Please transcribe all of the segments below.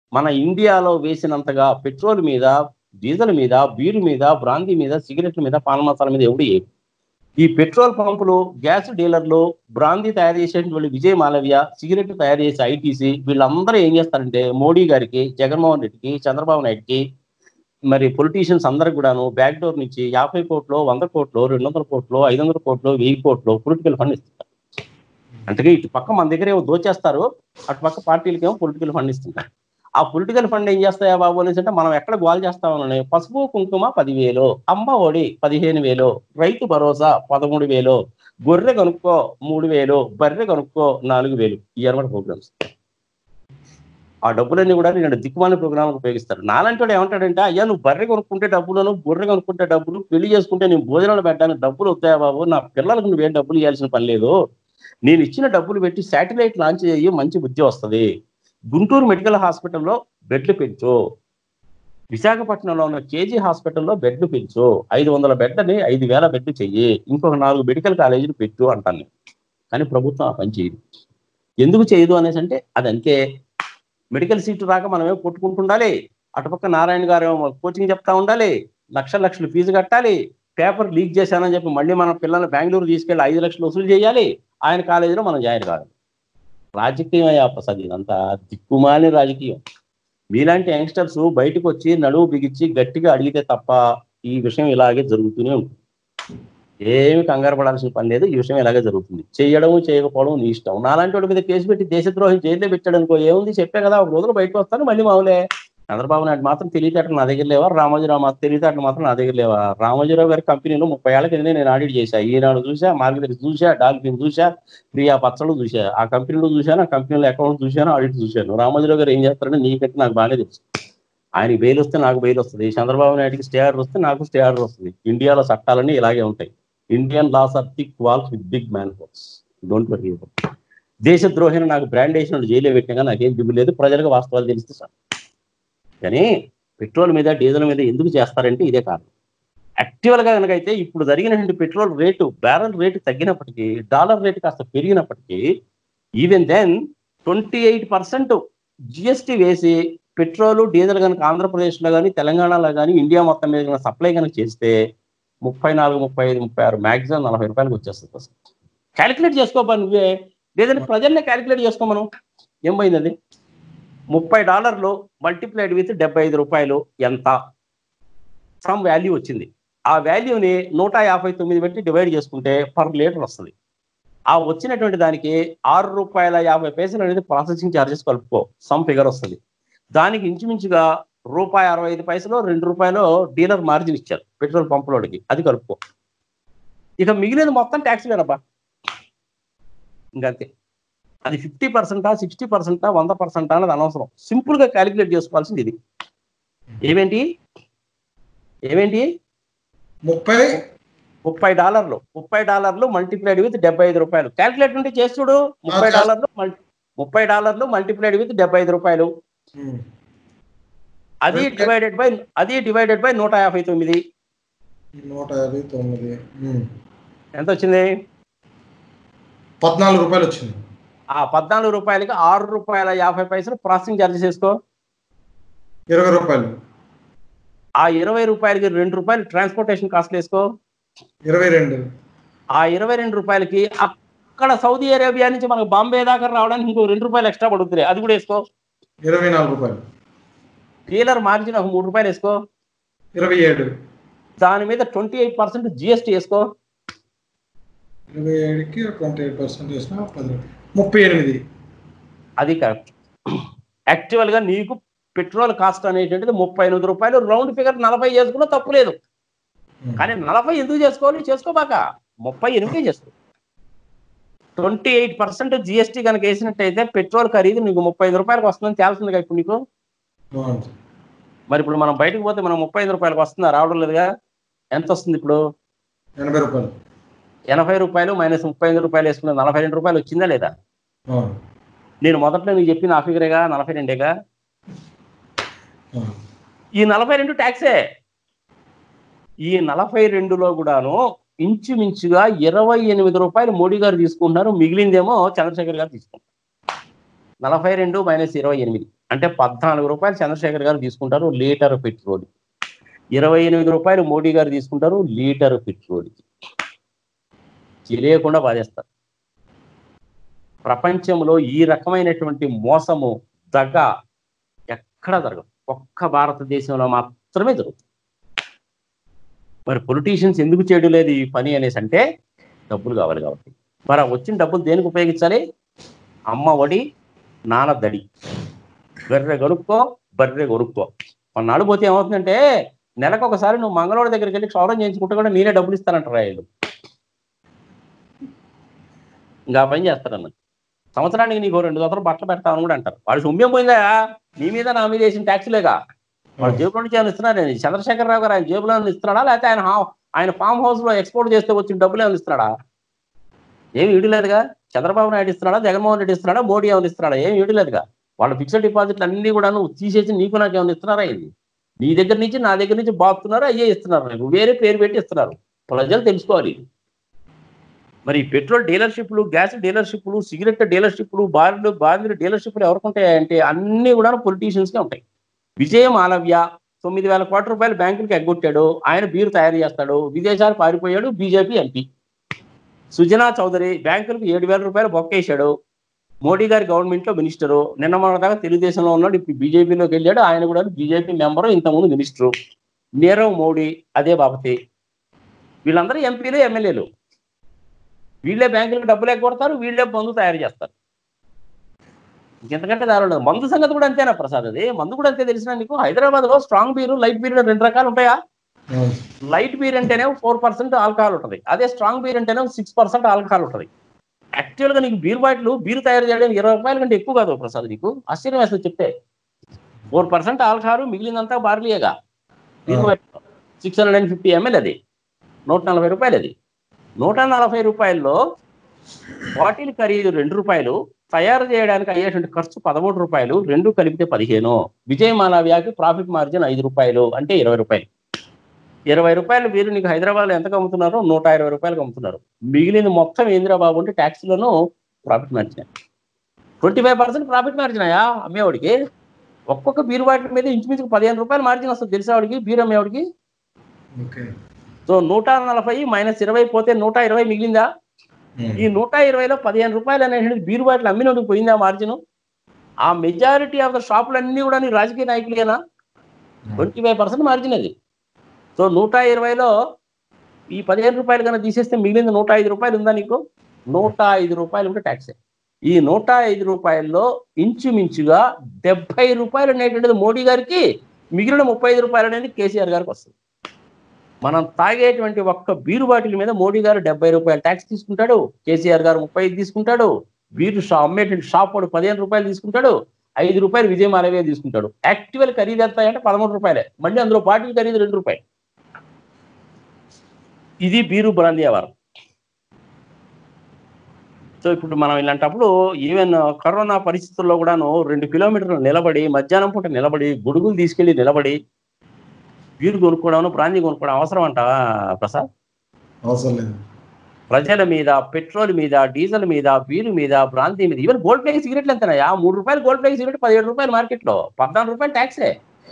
మన ఇండియాలో వేసినంతగా పెట్రోల్ మీద డీజిల్ మీద బీరు మీద బ్రాందీ మీద సిగరెట్ల మీద పాన్ మసాలా మీద ఎవడు వేయడు. ఈ పెట్రోల్ పంపులు గ్యాస్ డీలర్లు బ్రాందీ తయారు చేసేటువంటి విజయ్ మాలవ్య సిగరెట్ తయారు చేసే ఐటీసీ వీళ్ళందరూ ఏం చేస్తారంటే మోడీ గారికి జగన్మోహన్ రెడ్డికి చంద్రబాబు నాయుడుకి మరి పొలిటీషియన్స్ అందరికి కూడాను బ్యాక్ డోర్ నుంచి యాభై కోట్లు వంద కోట్లు రెండు వందల కోట్లు ఐదు వందల కోట్లు వెయ్యి కోట్లు పొలిటికల్ ఫండ్ ఇస్తారు అందుకే ఇటు పక్క మన దగ్గర ఏమో దోచేస్తారు అటు పక్క పార్టీలకేమో పొలిటికల్ ఫండ్ ఇస్తుంటారు ఆ పొలిటికల్ ఫండ్ ఏం చేస్తాయా బాబు అనేసి అంటే మనం ఎక్కడ గోల్ చేస్తామని పసుపు కుంకుమ పదివేలు అమ్మ ఒడి పదిహేను వేలు రైతు భరోసా పదమూడు వేలు గొర్రె కొనుక్కో మూడు వేలు బర్రె కొనుక్కో నాలుగు వేలు ఈ అనమాట ప్రోగ్రామ్స్ ఆ డబ్బులన్నీ కూడా నేను దిక్కుమాల ప్రోగ్రాంలకు ఉపయోగిస్తారు నాలంటి వాడు ఏమంటాడంటే అయ్యా నువ్వు బర్రె కొనుక్కుంటే డబ్బులను గొర్రె కొనుక్కుంటే డబ్బులు పెళ్లి చేసుకుంటే నేను భోజనాలు పెట్టడానికి డబ్బులు వస్తాయా బాబు నా పిల్లలకు నువ్వేం డబ్బులు ఇవ్వాల్సిన పని లేదు నేను ఇచ్చిన డబ్బులు పెట్టి శాటిలైట్ లాంచ్ చేయి మంచి బుద్ధి వస్తది గుంటూరు మెడికల్ హాస్పిటల్లో బెడ్లు పెంచు విశాఖపట్నంలో ఉన్న కేజీ హాస్పిటల్లో బెడ్లు పెంచు ఐదు వందల బెడ్లని ఐదు వేల బెడ్లు చెయ్యి ఇంకొక నాలుగు మెడికల్ కాలేజీలు పెట్టు అంటాను నేను. కానీ ప్రభుత్వం ఆ పని చేయదు ఎందుకు చేయదు అనేసి అంటే అది అంతే మెడికల్ సీటు రాక మనమే కొట్టుకుంటుండాలి అటుపక్క నారాయణ గారు ఏమో కోచింగ్ చెప్తా ఉండాలి లక్షల లక్షలు ఫీజు కట్టాలి పేపర్ లీక్ చేశానని చెప్పి మళ్ళీ మన పిల్లల్ని బెంగళూరు తీసుకెళ్లి ఐదు లక్షలు వసూలు చేయాలి ఆయన కాలేజీలో మనం జాయిన్ కావాలి రాజకీయం అయ్యా ప్రసాద్ ఇదంతా దిక్కుమాలి రాజకీయం మీలాంటి యంగ్స్టర్స్ బయటకు వచ్చి నడువు బిగించి గట్టిగా అడిగితే తప్ప ఈ విషయం ఇలాగే జరుగుతూనే ఉంటుంది ఏమి కంగారు పడాల్సిన పని లేదు ఈ విషయం ఇలాగే జరుగుతుంది చేయడం చేయకపోవడం నీ ఇష్టం నాలాంటి వాడి మీద కేసు పెట్టి దేశద్రోహం జైల్లో పెట్టాడు అనుకో ఏముంది చెప్పే కదా ఒక రోజులు బయటకు వస్తాను మళ్ళీ మామూలే చంద్రబాబు నాయుడు మాత్రం తెలియటట్లు నా దగ్గర లేవా రామోజీరావు మాత్రం తెలియటట్లు మాత్రం నా దగ్గర లేవా రామోజీరావు గారి కంపెనీలో ముప్పై ఏళ్ళ కింద నేను ఆడిట్ చేశా ఈనాడు చూసా మార్కెట్ చూసా డాల్ఫిన్ చూసా ప్రియా పచ్చళ్ళు చూసా ఆ కంపెనీలో చూశాను ఆ కంపెనీలో అకౌంట్ చూశాను ఆడిట్ చూశాను రామోజీరావు గారు ఏం చేస్తారంటే నీకంటే నాకు బాగానే తెలుసు ఆయన బెయిల్ వస్తే నాకు బెయిల్ వస్తుంది చంద్రబాబు నాయుడుకి స్టే ఆర్డర్ వస్తే నాకు స్టే ఆర్డర్ వస్తుంది ఇండియాలో చట్టాలన్నీ ఇలాగే ఉంటాయి Indian laws are thick walls with big man force don't worry దేశద్రోహిని నాకు బ్రాండ్ వేసిన జైల్లో పెట్టినా నాకేం దిగు లేదు ప్రజలకు వాస్తవాలు తెలిస్తే సార్ కానీ పెట్రోల్ మీద డీజిల్ మీద ఎందుకు చేస్తారంటే ఇదే కారణం యాక్చువల్ గా కనుకైతే ఇప్పుడు జరిగినటువంటి పెట్రోల్ రేటు బ్యారల్ రేటు తగ్గినప్పటికీ డాలర్ రేటు కాస్త పెరిగినప్పటికీ even then twenty eight percent GST వేసి పెట్రోల్ డీజిల్ కనుక ఆంధ్రప్రదేశ్లో కానీ తెలంగాణలో కానీ ఇండియా మొత్తం మీద కనుక సప్లై కనుక చేస్తే ముప్పై నాలుగు ముప్పై ఐదు ముప్పై ఆరు మ్యాక్సిమం నలభై రూపాయలకు వచ్చేస్తుంది అసలు క్యాలిక్యులేట్ చేసుకోబా నువ్వే లేదంటే ప్రజల్ని క్యాలిక్యులేట్ చేసుకో మనం ఏం పోయింది అది ముప్పై డాలర్లు మల్టిప్లైడ్ విత్ డెబ్బై ఐదు రూపాయలు ఎంత సమ్ వాల్యూ వచ్చింది ఆ వాల్యూని నూట యాభై తొమ్మిది పెట్టి డివైడ్ చేసుకుంటే పర్ లీటర్ వస్తుంది ఆ వచ్చినటువంటి దానికి ఆరు రూపాయల యాభై పైసలు అనేది ప్రాసెసింగ్ ఛార్జెస్ కలుపుకో సమ్ ఫిగర్ వస్తుంది దానికి ఇంచుమించుగా రూపాయి అరవై ఐదు పైసలు రెండు రూపాయలు డీలర్ మార్జిన్ ఇచ్చారు పెట్రోల్ పంపులోడికి అది కలుపుకో ఇక మిగిలిన మొత్తం ట్యాక్స్ వేరబ్బా ఇంకంతే అది ఫిఫ్టీ పర్సెంటా సిక్స్టీ పర్సెంటా వంద పర్సెంటా అనేది అనవసరం సింపుల్ గా క్యాలిక్యులేట్ చేసుకోవాల్సింది ఇది ఏమేంటి ఏమేంటి ముప్పై ముప్పై డాలర్లు ముప్పై డాలర్లు మల్టిప్లైడ్ విత్ డెబ్బై ఐదు రూపాయలు క్యాలిక్యులేట్ ఉంటే చేసి చూడు ముప్పై చేస్తా. డాలర్లు మల్టి ముప్పై డాలర్లు మల్టిప్లైడ్ విత్ డెబ్బై ఐదు రూపాయలు ఉమ్. అది Okay. డివైడెడ్ బై అది డివైడెడ్ బై నూట యాభై తొమ్మిది నూట యాభై తొమ్మిది ఉమ్. ఎంత వచ్చింది పద్నాలుగు రూపాయలు వచ్చింది ఆ పద్నాలుగు రూపాయలకి ఆరు రూపాయల యాభై పైసలు ప్రాసెసింగ్ ఛార్జెస్ వేసుకో ఇరవై రూపాయలు ఆ ఇరవై రూపాయలకి రెండు రూపాయలు ట్రాన్స్పోర్టేషన్ కాస్ట్ వేసుకో ఇరవై రెండు ఆ ఇరవై రెండు రూపాయలకి అక్కడ సౌదీ అరేబియా నుంచి మనకు బాంబే దాకా రావడానికి ఇంకో రెండు రూపాయలు ఎక్స్ట్రా పడుతుంది అది కూడా వేసుకో ఇరవై నాలుగు రూపాయలు డీలర్ మార్జిన్ ఒక మూడు రూపాయలు వేసుకో ఇరవై ఏడు దాని మీద ట్వంటీ ఎయిట్ పర్సెంట్ జిఎస్టీ వేసుకో ఇరవై ఏడుకి ట్వంటీ ఎయిట్ పర్సెంట్ వేసిన పది ముప్పై ఎనిమిది అది కరెక్ట్ యాక్చువల్ గా నీకు పెట్రోల్ కాస్ట్ అనేటువంటిది ముప్పై ఎనిమిది రూపాయలు రౌండ్ ఫిగర్ నలభై చేసుకున్నా తప్పు లేదు ఉమ్. కానీ నలభై ఎందుకు చేసుకోవాలి చేసుకోబాక ముప్పై ఎనిమిది చేసుకో ట్వంటీ ఎయిట్ పర్సెంట్ జిఎస్టీ కనుక వేసినట్టయితే పెట్రోల్ ఖరీదు నీకు ముప్పై ఐదు రూపాయలకు వస్తుందని తేల్సిందిగా ఇప్పుడు నీకు బాగుంది మరి ఇప్పుడు మనం బయటకు పోతే మనం ముప్పై ఐదు రూపాయలకు వస్తుందా రావడం లేదుగా ఎంత వస్తుంది ఇప్పుడు ఎనభై రూపాయలు ఎనభై రూపాయలు మైనస్ ముప్పై ఐదు రూపాయలు వేసుకున్న నలభై రెండు రూపాయలు వచ్చిందా లేదా అవును నేను మొదట్లో నీకు చెప్పిన ఆ ఫిగరేగా నలభై రెండేగా అవును. ఈ నలభై రెండు ట్యాక్సే ఈ నలభై రెండులో కూడాను ఇంచుమించుగా ఇరవై ఎనిమిది రూపాయలు మోడీ గారు తీసుకుంటున్నారు మిగిలిందేమో చంద్రశేఖర్ గారు తీసుకుంటారు నలభై రెండు మైనస్ ఇరవై ఎనిమిది అంటే పద్నాలుగు రూపాయలు చంద్రశేఖర్ గారు తీసుకుంటారు లీటర్ పెట్రోల్ ఇరవై ఎనిమిది రూపాయలు మోడీ గారు తీసుకుంటారు లీటర్ పెట్రోల్ తెలియకుండా బాధేస్తారు ప్రపంచంలో ఈ రకమైనటువంటి మోసము దగ్గ ఎక్కడ జరగదు ఒక్క భారతదేశంలో మాత్రమే జరుగుతుంది మరి పొలిటీషియన్స్ ఎందుకు చేయడం లేదు ఈ పని అనేసి అంటే డబ్బులు కావాలి కాబట్టి మరి ఆ వచ్చిన డబ్బులు దేనికి ఉపయోగించాలి అమ్మ ఒడి నాన్న దడి బర్రె కొనుక్కో బర్రె కొనుక్కో కొన్నాళ్ళు పోతే ఏమవుతుందంటే నెలకు ఒకసారి నువ్వు మంగళవాడి దగ్గరికి వెళ్ళి క్షౌరం చేయించుకుంటే కూడా నేనే డబ్బులు ఇస్తానంటారు వీళ్ళు ఇంకా ఆ పని చేస్తారన్న సంవత్సరానికి నీకు రెండు దోతలు బట్టలు పెడతామని కూడా అంటారు వాడు సొమ్యం పోయిందా నీ మీద నా మీద వేసిన ట్యాక్సీలేగా వాడు జేబులో నుంచి ఏమైనా ఇస్తున్నాడు చంద్రశేఖర్ రావు గారు ఆయన జేబులో ఏమైనా ఇస్తున్నాడా లేకపోతే ఆయన హా- ఆయన ఫామ్ హౌస్ లో ఎక్స్పోర్ట్ చేస్తే వచ్చిన డబ్బులు ఏమైనా ఇస్తున్నాడా ఏమి ఇడలేదుగా చంద్రబాబు నాయుడు ఇస్తున్నాడా జగన్మోహన్ రెడ్డి ఇస్తున్నాడా మోడీ ఏమైనా ఇస్తున్నాడా ఏమి ఇడలేదుగా వాళ్ళ ఫిక్స్డ్ డిపాజిట్లు అన్ని కూడా నువ్వు తీసేసి నీకు నాకు ఏమైనా ఇస్తున్నారా ఇది నీ దగ్గర నుంచి నా దగ్గర నుంచి బాగుతున్నారు అయ్యే ఇస్తున్నారు నీకు వేరే పేరు పెట్టి ఇస్తున్నారు ప్రజలు తెలుసుకోవాలి ఇది. మరి ఈ పెట్రోల్ డీలర్షిప్లు గ్యాస్ డీలర్షిప్లు సిగరెట్ డీలర్షిప్లు బార్లు బార్లు డీలర్షిప్లు ఎవరికి ఉంటాయంటే అన్ని కూడా పొలిటీషియన్స్ కే ఉంటాయి విజయ మాలవ్య తొమ్మిది వేల కోట్ల రూపాయలు బ్యాంకులకు ఎగ్గొట్టాడు ఆయన బీరు తయారు చేస్తాడు విదేశాలు పారిపోయాడు బీజేపీ ఎంపీ సుజనా చౌదరి బ్యాంకులకు ఏడు వేల రూపాయలు బొక్కేశాడు మోడీ గారి గవర్నమెంట్ లో మినిస్టరు నిన్న మొన్న దాకా తెలుగుదేశంలో ఉన్నాడు ఇప్పుడు బీజేపీలోకి వెళ్ళాడు ఆయన కూడా బీజేపీ మెంబరు ఇంతకుముందు మినిస్టరు నీరవ్ మోడీ అదే బాపతి వీళ్ళందరూ ఎంపీలు ఎమ్మెల్యేలు వీళ్ళే బ్యాంకులకు డబ్బులు ఎగ్గొడతారు వీళ్ళే మందు తయారు చేస్తారు ఇంకెంతకంటే దారుణం లేదు. మందు సంగతి కూడా అంతేనా ప్రసాద్ అది మందు కూడా అంతే తెలిసిన నీకు హైదరాబాద్ లో స్ట్రాంగ్ బీరు లైట్ బీర్ రెండు రకాలు ఉంటాయా అవును. లైట్ బీర్ అంటేనే ఫోర్ పర్సెంట్ ఆల్కహాల్ ఉంటుంది అదే స్ట్రాంగ్ బీర్ అంటేనే సిక్స్ పర్సెంట్ ఆల్కహాల్ ఉంటుంది యాక్చువల్ గా నీకు బీర్ బాటిల్ బీర్ తయారు చేయడానికి ఇరవై రూపాయల కంటే ఎక్కువ కాదు ప్రసాద్ నీకు ఆశ్చర్యం వేస్తుంది చెప్తే ఫోర్ పర్సెంట్ ఆల్కహాల్ మిగిలినంతా బార్లీయేగా beer bottle six hundred and fifty ML అది నూట నలభై రూపాయలు అది నూట నలభై రూపాయల్లో బాటిల్ ఖరీదు రెండు రూపాయలు తయారు చేయడానికి అయ్యేటువంటి ఖర్చు పదమూడు రూపాయలు రెండు కలిపితే పదిహేను విజయ్ మాలవ్యాకి ప్రాఫిట్ మార్జిన్ ఐదు రూపాయలు అంటే ఇరవై రూపాయలు ఇరవై రూపాయలు వీరు నీకు హైదరాబాద్ ఎంతకు అమ్ముతున్నారు నూట ఇరవై రూపాయలకు అమ్ముతున్నారు మిగిలిన మొత్తం ఏందిరా బాబు అంటే ట్యాక్సీలను profit margin twenty five percent profit margin అయ్యా అమ్మేవాడికి ఒక్కొక్క బీరు బాటిల్ మీద ఇంచుమించుకు పదిహేను రూపాయలు మార్జిన్ వస్తుంది తెలిసేవాడికి బీరు అమ్మేవాడికి ఓకే సో నూట నలభై మైనస్ ఇరవై పోతే నూట ఇరవై మిగిలిందా ఉమ్. ఈ నూట ఇరవైలో పదిహేను రూపాయలు అనేటువంటి బీరు బాటిల్ అమ్మినోడికి పోయిందా మార్జిన్ ఆ మెజారిటీ ఆఫ్ ద షాపులన్నీ కూడా నీ రాజకీయ నాయకులేనా ట్వంటీ ఫైవ్ పర్సెంట్ మార్జిన్ అది సో నూట ఇరవైలో ఈ పదిహేను రూపాయలు కన్నా తీసేస్తే మిగిలింది నూట ఐదు రూపాయలు ఉందా నీకు నూట ఐదు రూపాయలు ఉంటే ట్యాక్సే ఈ నూట ఐదు రూపాయల్లో ఇంచుమించుగా డెబ్బై రూపాయలు అనేటువంటిది మోడీ గారికి మిగిలిన ముప్పై ఐదు రూపాయలు అనేది కేసీఆర్ గారికి వస్తుంది మనం తాగేటువంటి ఒక్క బీరు బాటిల్ మీద మోడీ గారు డెబ్బై రూపాయలు ట్యాక్స్ తీసుకుంటాడు కేసీఆర్ గారు ముప్పై ఐదు తీసుకుంటాడు బీరు షా అమ్మేటువంటి షాప్ వాడు పదిహేను రూపాయలు తీసుకుంటాడు ఐదు రూపాయలు విజయ మాలవే తీసుకుంటాడు యాక్చువల్ ఖరీదు ఎంత అంటే పదమూడు రూపాయలే మళ్ళీ అందులో బాటిల్ ఖరీదు రెండు రూపాయలు ఇది బీరు బ్రాందీ వ్యవహారం సో ఇప్పుడు మనం ఇలాంటప్పుడు ఈవెన్ కరోనా పరిస్థితుల్లో కూడాను రెండు కిలోమీటర్లు నిలబడి మధ్యాహ్నం పూట నిలబడి గొడుగులు తీసుకెళ్లి నిలబడి బీరు కొనుక్కోవడం బ్రాందీ కొనుక్కోవడం అవసరం అంటావా ప్రసాద్ అవసరం లేదు ప్రజల మీద పెట్రోల్ మీద డీజిల్ మీద బీరు మీద బ్రాంతి మీద ఈవెన్ గోల్డ్ ప్లేక్ సిగరెట్లు ఎంతనాయా మూడు రూపాయలు గోల్డ్ ప్లేక్ సిగరెట్ పదిహేడు రూపాయలు మార్కెట్లో పద్నాలుగు రూపాయలు ట్యాక్సే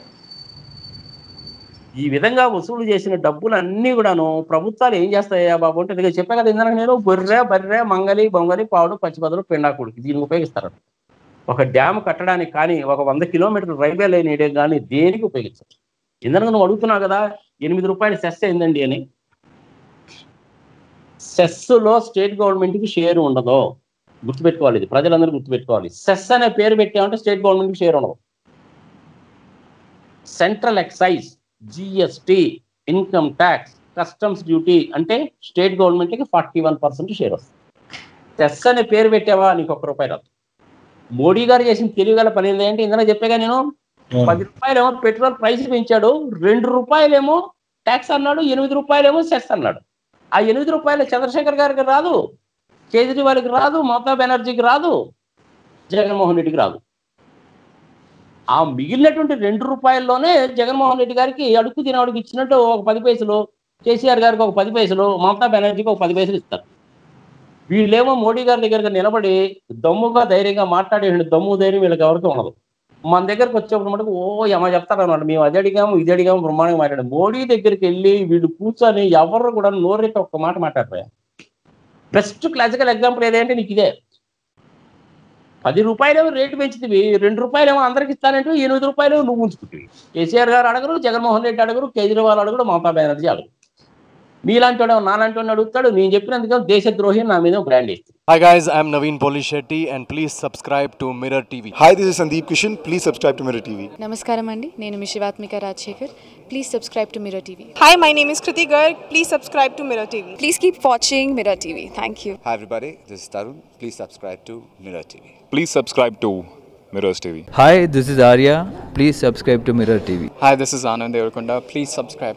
ఈ విధంగా వసూలు చేసిన డబ్బులు అన్ని కూడాను ప్రభుత్వాలు ఏం చేస్తాయా బాబు అంటే ఇదిగో చెప్పా కదా ఇందాక నేను బొర్రె బర్రె మంగలి బొంగలి పావుడు పచ్చిపదలు పెండాకుడికి దీనికి ఉపయోగిస్తారు ఒక డ్యామ్ కట్టడానికి కానీ ఒక వంద కిలోమీటర్ల రైల్వే లైన్ వేయడం కానీ దేనికి ఉపయోగించరు ఇందాక నువ్వు అడుగుతున్నావు కదా ఎనిమిది రూపాయలు సెస్ ఏందండి అని సెస్ లో స్టేట్ గవర్నమెంట్ కి షేర్ ఉండదు గుర్తుపెట్టుకోవాలి ఇది ప్రజలందరూ గుర్తుపెట్టుకోవాలి సెస్ అనే పేరు పెట్టామంటే స్టేట్ గవర్నమెంట్ కి షేర్ ఉండదు central excise GST income tax customs duty అంటే స్టేట్ గవర్నమెంట్ కి ఫార్టీ వన్ పర్సెంట్ షేర్ వస్తుంది సెస్ అనే పేరు పెట్టావా నీకు ఒక్క రూపాయి రాదు మోడీ గారు చేసిన తెలివిగల పని ఏంటంటే ఇందులో చెప్పాగా నేను అవును. పది రూపాయలేమో పెట్రోల్ ప్రైస్ పెంచాడు రెండు రూపాయలేమో ట్యాక్స్ అన్నాడు ఎనిమిది రూపాయలేమో సెస్ అన్నాడు ఆ ఎనిమిది రూపాయలు చంద్రశేఖర్ గారికి రాదు కేజ్రీవాల్కి రాదు మమతా బెనర్జీకి రాదు జగన్మోహన్ రెడ్డికి రాదు ఆ మిగిలినటువంటి రెండు రూపాయల్లోనే జగన్మోహన్ రెడ్డి గారికి అడుగు తినవాడికి ఇచ్చినట్టు ఒక పది పైసలు కేసీఆర్ గారికి ఒక పది పైసలు మమతా బెనర్జీకి ఒక పది పైసలు ఇస్తారు వీళ్ళేమో మోడీ గారి దగ్గరకు నిలబడి దమ్ముగా ధైర్యంగా మాట్లాడే దమ్ము ధైర్యం వీళ్ళకి ఎవరికి ఉండదు మన దగ్గరకు వచ్చేప్పుడు మటుకు ఓ ఏమో చెప్తారు అనమాట మేము అది అడిగాము ఇది అడిగాము బ్రహ్మాండంగా మాట్లాడాము మోడీ దగ్గరికి వెళ్ళి వీళ్ళు కూర్చొని ఎవరు కూడా నోరెత్తి ఒక్క మాట మాట్లాడతారు బెస్ట్ క్లాసికల్ ఎగ్జాంపుల్ ఏదంటే నీకు ఇదే పది రూపాయలేమో రేటు పెంచుతుంది రెండు రూపాయలేమో అందరికి ఇస్తానంటే ఎనిమిది రూపాయలు నువ్వు ఉంచుకుంటుంది కేసీఆర్ గారు అడగరు జగన్మోహన్ రెడ్డి అడగరు కేజ్రీవాల్ అడగరు మమతా బెనర్జీ అడగరు మీలాంటి వాడు నాలాంటి వాడిని అడుగుతాడు నేను చెప్పినందుకు దేశద్రోహి నా మీద బ్రాండ్ ఇస్తుంది Hi guys, I'm Naveen Polishetty and please subscribe to Mirror TV. Hi, this is Sandeep Kishan. Please subscribe to Mirror TV. నమస్కారం అండి నేను మీ Shivathmika Rajasekhar please subscribe to Mirror TV Hi, my name is Kriti Garg. Please subscribe to Mirror TV. Please keep watching Mirror TV thank you Hi everybody, this is Tarun. Please subscribe to Mirror TV. Please subscribe to Mirrors TV. Hi, this is Arya. Please subscribe to Mirror TV. Hi, this is Anand Devarkonda. Please subscribe